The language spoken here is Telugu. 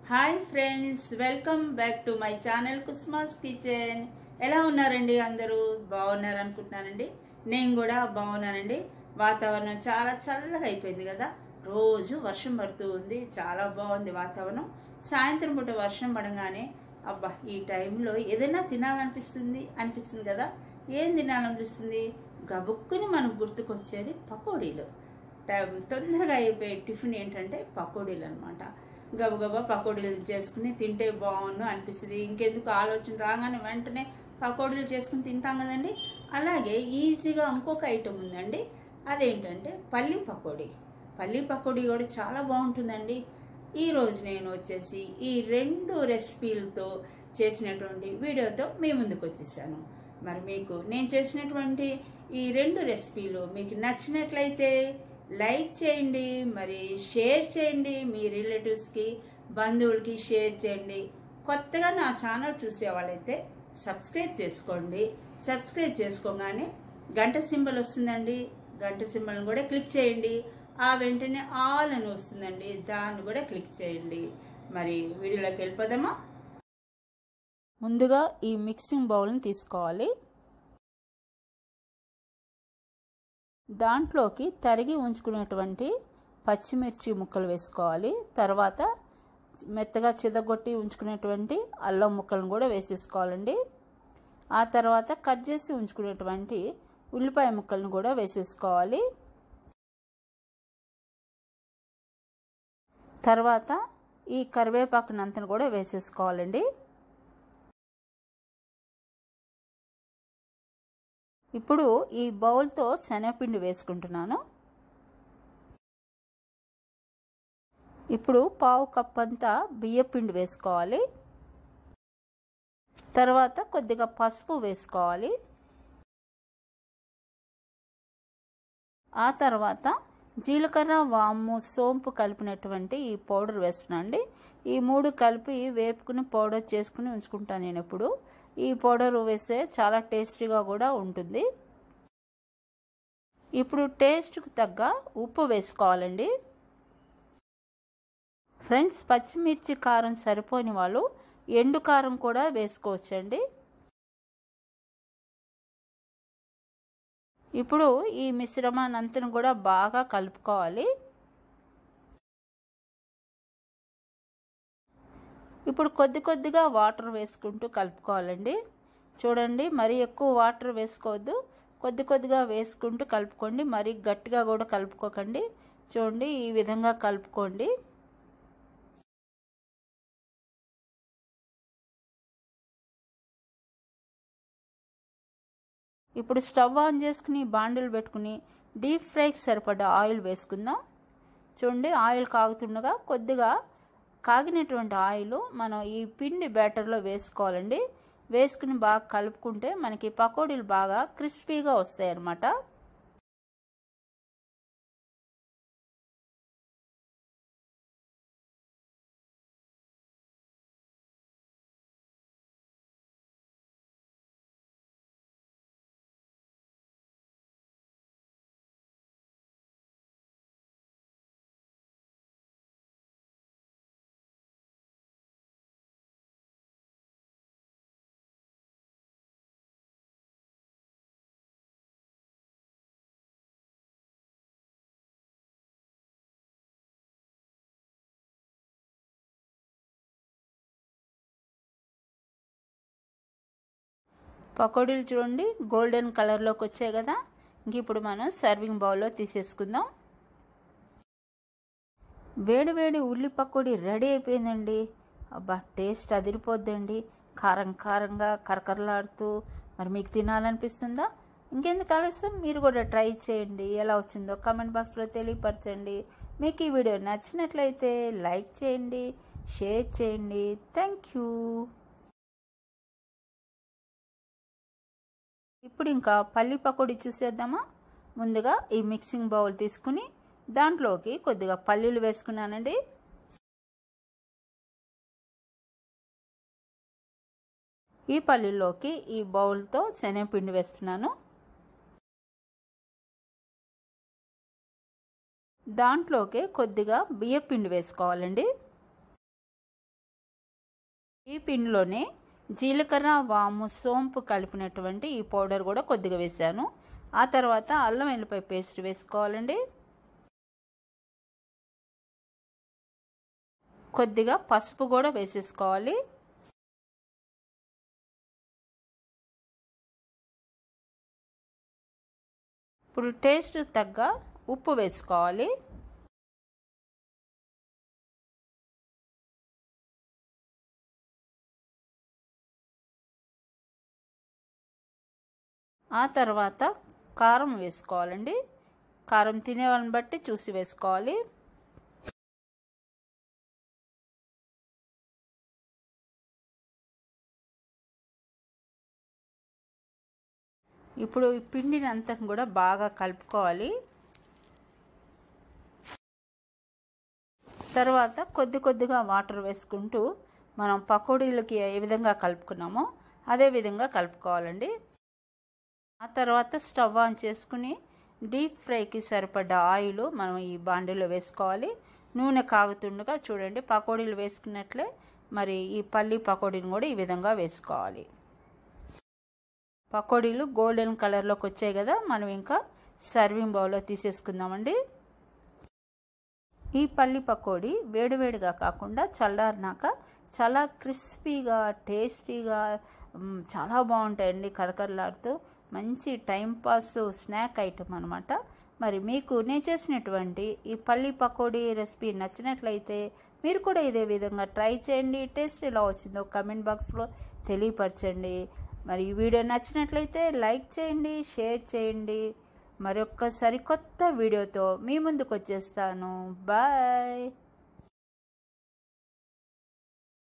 hi friends welcome back to my channel Kusma's kitchen ఎలా ఉన్నారండి అందరూ బాగున్నారు అనుకుంటున్నానండి నేను కూడా బాగున్నానండి వాతావరణం చాలా చల్లగా అయిపోయింది కదా రోజు వర్షం పడుతూ ఉంది చాలా బాగుంది వాతావరణం సాయంత్రం పూట వర్షం పడగానే అబ్బా ఈ టైంలో ఏదైనా తినాలనిపిస్తుంది అనిపిస్తుంది కదా ఏం తినాలనిపిస్తుంది గబుక్కుని మనకు గుర్తుకొచ్చేది పకోడీలు టైం తొందరగా అయిపోయే టిఫిన్ ఏంటంటే పకోడీలు అనమాట గబగబా పకోడీలు చేసుకుని తింటే బాగుండు అనిపిస్తుంది ఇంకెందుకు ఆలోచన రాగానే వెంటనే పకోడీలు చేసుకుని తింటాం కదండి అలాగే ఈజీగా ఇంకొక ఐటెం ఉందండి అదేంటంటే పల్లి పకోడీ పల్లి పకోడీ కూడా చాలా బాగుంటుందండి ఈరోజు నేను వచ్చేసి ఈ రెండు రెసిపీలతో చేసినటువంటి వీడియోతో మీ ముందుకు వచ్చేసాను మరి మీకు నేను చేసినటువంటి ఈ రెండు రెసిపీలు మీకు నచ్చినట్లయితే లైక్ చేయండి మరి షేర్ చేయండి మీ రిలేటివ్స్కి బంధువులకి షేర్ చేయండి కొత్తగా నా ఛానల్ చూసే వాళ్ళైతే సబ్స్క్రైబ్ చేసుకోండి సబ్స్క్రైబ్ చేసుకోగానే గంట సింబల్ వస్తుందండి గంట సింబల్ని కూడా క్లిక్ చేయండి ఆ వెంటనే ఆల్ అని వస్తుందండి దాన్ని కూడా క్లిక్ చేయండి మరి వీడియోలోకి వెళ్ళిపోదామా ముందుగా ఈ మిక్సింగ్ బౌల్ని తీసుకోవాలి దాంట్లోకి తరిగి ఉంచుకునేటువంటి పచ్చిమిర్చి ముక్కలు వేసుకోవాలి తర్వాత మెత్తగా చిదగొట్టి ఉంచుకునేటువంటి అల్లం ముక్కలను కూడా వేసేసుకోవాలండి ఆ తర్వాత కట్ చేసి ఉంచుకునేటువంటి ఉల్లిపాయ ముక్కలను కూడా వేసేసుకోవాలి తర్వాత ఈ కరివేపాకునంతను కూడా వేసేసుకోవాలండి ఇప్పుడు ఈ బౌల్తో శనగపిండి వేసుకుంటున్నాను ఇప్పుడు పావు కప్ అంతా బియ్యపిండి వేసుకోవాలి తర్వాత కొద్దిగా పసుపు వేసుకోవాలి ఆ తర్వాత జీలకర్ర వాము సోంపు కలిపినటువంటి ఈ పౌడర్ వేస్తున్నాండి ఈ మూడు కలిపి వేపుకుని పౌడర్ చేసుకుని ఉంచుకుంటాను నేను ఎప్పుడు ఈ పౌడర్ వేస్తే చాలా టేస్టీగా కూడా ఉంటుంది ఇప్పుడు టేస్ట్కు తగ్గ ఉప్పు వేసుకోవాలండి ఫ్రెండ్స్ పచ్చిమిర్చి కారం సరిపోని వాళ్ళు ఎండు కారం కూడా వేసుకోవచ్చండి ఇప్పుడు ఈ మిశ్రమాన్ని అంతను కూడా బాగా కలుపుకోవాలి ఇప్పుడు కొద్ది కొద్దిగా వాటర్ వేసుకుంటూ కలుపుకోవాలండి చూడండి మరీ ఎక్కువ వాటర్ వేసుకోవద్దు కొద్ది కొద్దిగా వేసుకుంటూ కలుపుకోండి మరీ గట్టిగా కూడా కలుపుకోకండి చూడండి ఈ విధంగా కలుపుకోండి ఇప్పుడు స్టవ్ ఆన్ చేసుకుని బాండిల్ పెట్టుకుని డీప్ ఫ్రైకి సరిపడ్డ ఆయిల్ వేసుకుందాం చూడండి ఆయిల్ కాగుతుండగా కొద్దిగా కాగినటువంటి ఆయిల్ మనం ఈ పిండి బ్యాటర్లో వేసుకోవాలండి వేసుకుని బాగా కలుపుకుంటే మనకి పకోడీలు బాగా క్రిస్పీగా వస్తాయి అన్నమాట పకోడీలు చూడండి గోల్డెన్ కలర్లోకి వచ్చాయి కదా ఇంక ఇప్పుడు మనం సర్వింగ్ బౌల్లో తీసేసుకుందాం వేడి వేడి ఉల్లి పకోడీ రెడీ అయిపోయిందండి అబ్బా టేస్ట్ అదిరిపోద్దండి కారం కారంగా కరకరలాడుతూ మరి మీకు తినాలనిపిస్తుందా ఇంకెందుకు ఆలస్యం మీరు కూడా ట్రై చేయండి ఎలా వచ్చిందో కామెంట్ బాక్స్లో తెలియపరచండి మీకు ఈ వీడియో నచ్చినట్లయితే లైక్ చేయండి షేర్ చేయండి థ్యాంక్ యూ ఇప్పుడు ఇంకా పల్లి పకోడీ చూసేద్దామా ముందుగా ఈ మిక్సింగ్ బౌల్ తీసుకుని దాంట్లోకి కొద్దిగా పల్లీలు వేసుకున్నానండి ఈ పల్లీలోకి ఈ బౌల్తో శనగపిండి వేస్తున్నాను దాంట్లోకి కొద్దిగా బియ్యపిండి వేసుకోవాలండి ఈ పిండిలోనే జీలకర్ర వాము సోంపు కలిపినటువంటి ఈ పౌడర్ కూడా కొద్దిగా వేసాను ఆ తర్వాత అల్లం వెల్లిపాయ పేస్ట్ వేసుకోవాలండి కొద్దిగా పసుపు కూడా వేసేసుకోవాలి ఇప్పుడు టేస్ట్ తగ్గ ఉప్పు వేసుకోవాలి ఆ తర్వాత కారం వేసుకోవాలండి కారం తినే వాళ్ళని బట్టి చూసి వేసుకోవాలి ఇప్పుడు ఈ పిండిని అంతా కూడా బాగా కలుపుకోవాలి తర్వాత కొద్ది కొద్దిగా వాటర్ వేసుకుంటూ మనం పకోడీలకి ఏ విధంగా కలుపుకున్నామో అదే విధంగా కలుపుకోవాలండి ఆ తర్వాత స్టవ్ ఆన్ చేసుకుని డీప్ ఫ్రైకి సరిపడ్డ ఆయిల్ మనం ఈ బాండీలో వేసుకోవాలి నూనె కాగుతుండగా చూడండి పకోడీలు వేసుకున్నట్లే మరి ఈ పల్లి పకోడీని కూడా ఈ విధంగా వేసుకోవాలి పకోడీలు గోల్డెన్ కలర్లోకి వచ్చాయి కదా మనం ఇంకా సర్వింగ్ బౌల్లో తీసేసుకుందామండి ఈ పల్లి పకోడీ వేడివేడిగా కాకుండా చల్లారినాక చాలా క్రిస్పీగా టేస్టీగా చాలా బాగుంటాయండి కరకరలాడుతూ మంచి టైంపాస్ స్నాక్ ఐటమ్ అనమాట మరి మీకు నేను చేసినటువంటి ఈ పల్లి పకోడీ రెసిపీ నచ్చినట్లయితే మీరు కూడా ఇదే విధంగా ట్రై చేయండి టేస్ట్ ఎలా వచ్చిందో కమెంట్ బాక్స్లో తెలియపరచండి మరి ఈ వీడియో నచ్చినట్లయితే లైక్ చేయండి షేర్ చేయండి మరొక్క సరికొత్త వీడియోతో మీ ముందుకు వచ్చేస్తాను బాయ్